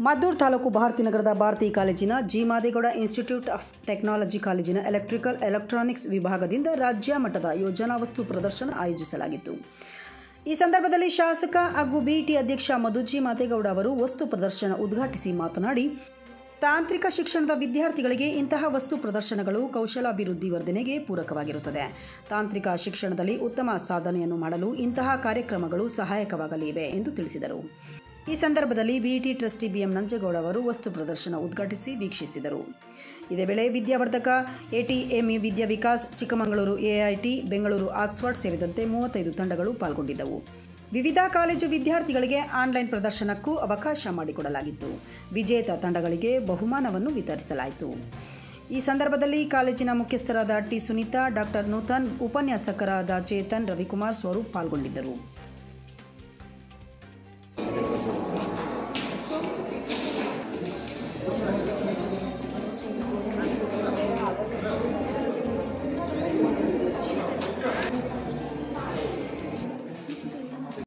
ಮದ್ದೂರು ತಾಲೂಕು ಭಾರತಿ ನಗರದ ಭಾರತಿ ಕಾಲೇಜಿನ G Madegowda institute of technology ಕಾಲೇಜಿನ ಎಲೆಕ್ಟ್ರಿಕಲ್ ಎಲೆಕ್ಟ್ರಾನಿಕ್ಸ್ ವಿಭಾಗದಿಂದ ರಾಜ್ಯ ಮಟ್ಟದ ಯೋಜನಾ ವಸ್ತು ಪ್ರದರ್ಶನ ಆಯೋಜಿಸಲಾಗಿತ್ತು ಈ ಸಂದರ್ಭದಲ್ಲಿ ಶಾಸಕ ಹಾಗೂ ಬಿಟಿ ಅಧ್ಯಕ್ಷ ಮಧುಜಿ ಮಾದೇಗೌಡ ಅವರು ವಸ್ತು ಪ್ರದರ್ಶನ ಉದ್ಘಾಟಿಸಿ ಮಾತನಾಡಿ ತಾಂತ್ರಿಕ ಶಿಕ್ಷಣದ ವಿದ್ಯಾರ್ಥಿಗಳಿಗೆ ಇಂತಹ ವಸ್ತು ಪ್ರದರ್ಶನಗಳು ಕೌಶಲಾಭಿವೃದ್ಧಿ ವರ್ಧನೆಗೆ ಪೂರಕವಾಗಿರುತ್ತದೆ ತಾಂತ್ರಿಕ ಶಿಕ್ಷಣದಲ್ಲಿ ಉತ್ತಮ ಸಾಧನೆಯನ್ನು ಮಾಡಲು ಇಂತಹ ಕಾರ್ಯಕ್ರಮಗಳು ಸಹಾಯಕವಾಗಲಿವೆ ಎಂದು ತಿಳಿಸಿದರು ಈ ಸಂದರ್ಭದಲ್ಲಿ ಬಿಇಟಿ ಟ್ರಸ್ಟಿ ಬಿಎಂ ನಂಜೇಗೌಡ ಅವರು ವಸ್ತು ಪ್ರದರ್ಶನ ಉದ್ಘಾಟಿಸಿ ವೀಕ್ಷಿಸಿದರು ಇದೇ ವೇಳೆ Vidyavardhaka ATME Vidya Vikas Chikkamagaluru AIT Bengaluru Oxford ಸೇರಿದಂತೆ ಮೂವತ್ತೈದು ತಂಡಗಳು ಪಾಲ್ಗೊಂಡಿದ್ದವು ವಿವಿಧ ಕಾಲೇಜು ವಿದ್ಯಾರ್ಥಿಗಳಿಗೆ ಆನ್ಲೈನ್ ಪ್ರದರ್ಶನಕ್ಕೂ ಅವಕಾಶ ಮಾಡಿಕೊಡಲಾಗಿತ್ತು ವಿಜೇತ ತಂಡಗಳಿಗೆ ಬಹುಮಾನವನ್ನು ವಿತರಿಸಲಾಯಿತು ಈ ಸಂದರ್ಭದಲ್ಲಿ ಕಾಲೇಜಿನ ಮುಖ್ಯಸ್ಥರಾದ ಟಿ ಸುನೀತಾ ಡಾಕ್ಟರ್ ನೂತನ್ ಉಪನ್ಯಾಸಕರಾದ ಚೇತನ್ ರವಿಕುಮಾರ್ ಸ್ವರೂಪ್ ಪಾಲ್ಗೊಂಡಿದ್ದರು